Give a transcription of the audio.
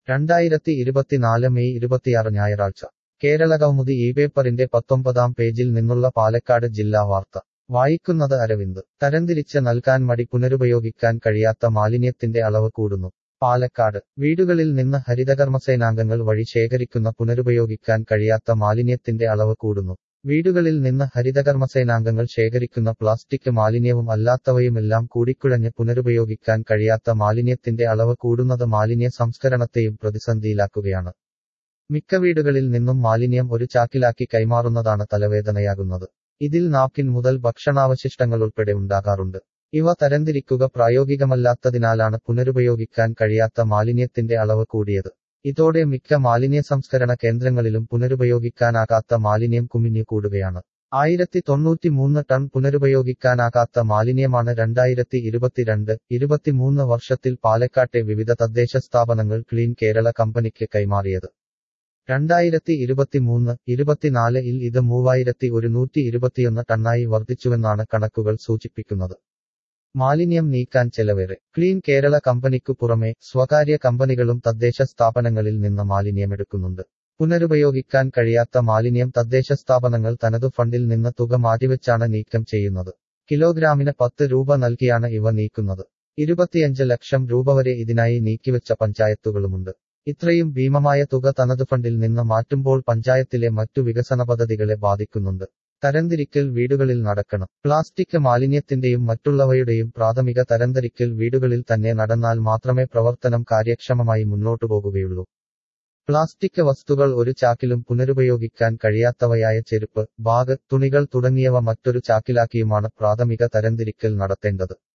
രണ്ടായിരത്തി ഇരുപത്തിനാല് മെയ് ഇരുപത്തിയാറ് ഞായറാഴ്ച കേരള കൗമുദി ഈ പേപ്പറിന്റെ പത്തൊമ്പതാം പേജിൽ നിന്നുള്ള പാലക്കാട് ജില്ലാ വാർത്ത വായിക്കുന്നത് അരവിന്ദ് തരംതിരിച്ച് നൽകാൻ മടി പുനരുപയോഗിക്കാൻ കഴിയാത്ത മാലിന്യത്തിന്റെ അളവ് കൂടുന്നു പാലക്കാട് വീടുകളിൽ നിന്ന് ഹരിതകർമ്മസേനാംഗങ്ങൾ വഴി ശേഖരിക്കുന്ന പുനരുപയോഗിക്കാൻ കഴിയാത്ത മാലിന്യത്തിന്റെ അളവ് കൂടുന്നു വീടുകളിൽ നിന്ന് ഹരിതകർമ്മസേനാംഗങ്ങൾ ശേഖരിക്കുന്ന പ്ലാസ്റ്റിക് മാലിന്യവും അല്ലാത്തവയുമെല്ലാം കൂടിക്കുഴഞ്ഞ് പുനരുപയോഗിക്കാൻ കഴിയാത്ത മാലിന്യത്തിന്റെ അളവ് കൂടുന്നത് മാലിന്യ സംസ്കരണത്തെയും പ്രതിസന്ധിയിലാക്കുകയാണ് മിക്ക വീടുകളിൽ നിന്നും മാലിന്യം ഒരു ചാക്കിലാക്കി കൈമാറുന്നതാണ് തലവേദനയാകുന്നത് ഇതിൽ നാപ്കിൻ മുതൽ ഭക്ഷണാവശിഷ്ടങ്ങൾ ഉൾപ്പെടെ ഉണ്ടാകാറുണ്ട് ഇവ തരംതിരിക്കുക പ്രായോഗികമല്ലാത്തതിനാലാണ് പുനരുപയോഗിക്കാൻ കഴിയാത്ത മാലിന്യത്തിന്റെ അളവ് കൂടിയത് ഇതോടെ മിക്ക മാലിന്യ സംസ്കരണ കേന്ദ്രങ്ങളിലും പുനരുപയോഗിക്കാനാകാത്ത മാലിന്യം കുമിഞ്ഞു കൂടുകയാണ് ആയിരത്തി തൊണ്ണൂറ്റിമൂന്ന് ടൺ പുനരുപയോഗിക്കാനാകാത്ത മാലിന്യമാണ് രണ്ടായിരത്തി ഇരുപത്തിരണ്ട് ഇരുപത്തിമൂന്ന് വർഷത്തിൽ പാലക്കാട്ടെ വിവിധ തദ്ദേശ സ്ഥാപനങ്ങൾ ക്ലീൻ കേരള കമ്പനിക്ക് കൈമാറിയത് രണ്ടായിരത്തി ഇരുപത്തിമൂന്ന് ഇരുപത്തിനാല് ഇൽ ഇത് മൂവായിരത്തി ഒരുന്നൂറ്റി ഇരുപത്തിയൊന്ന് ടണ്ണായി വർദ്ധിച്ചുവെന്നാണ് കണക്കുകൾ സൂചിപ്പിക്കുന്നത് മാലിന്യം നീക്കാൻ ചെലവേറെ ക്ലീൻ കേരള കമ്പനിക്കു പുറമെ സ്വകാര്യ കമ്പനികളും തദ്ദേശ സ്ഥാപനങ്ങളിൽ നിന്ന് മാലിന്യമെടുക്കുന്നുണ്ട് പുനരുപയോഗിക്കാൻ കഴിയാത്ത മാലിന്യം തദ്ദേശ സ്ഥാപനങ്ങൾ തനതു ഫണ്ടിൽ നിന്ന് തുക മാറ്റിവെച്ചാണ് നീക്കം ചെയ്യുന്നത് കിലോഗ്രാമിന് പത്ത് രൂപ നൽകിയാണ് ഇവ നീക്കുന്നത് ഇരുപത്തിയഞ്ച് ലക്ഷം രൂപ വരെ ഇതിനായി നീക്കിവെച്ച പഞ്ചായത്തുകളുമുണ്ട് ഇത്രയും ഭീമമായ തുക തനതു ഫണ്ടിൽ നിന്ന് മാറ്റുമ്പോൾ പഞ്ചായത്തിലെ മറ്റു വികസന പദ്ധതികളെ ബാധിക്കുന്നുണ്ട് തരംതിരിക്കൽ വീടുകളിൽ നടക്കണം പ്ലാസ്റ്റിക് മാലിന്യത്തിന്റെയും മറ്റുള്ളവയുടെയും പ്രാഥമിക തരംതിരിക്കൽ വീടുകളിൽ തന്നെ നടന്നാൽ മാത്രമേ പ്രവർത്തനം കാര്യക്ഷമമായി മുന്നോട്ടു പോകുകയുള്ളൂ പ്ലാസ്റ്റിക് വസ്തുക്കൾ ഒരു ചാക്കിലും പുനരുപയോഗിക്കാൻ കഴിയാത്തവയായ ചെരുപ്പ് ബാഗ് തുണികൾ തുടങ്ങിയവ മറ്റൊരു ചാക്കിലാക്കിയുമാണ് പ്രാഥമിക തരംതിരിക്കൽ നടത്തേണ്ടത്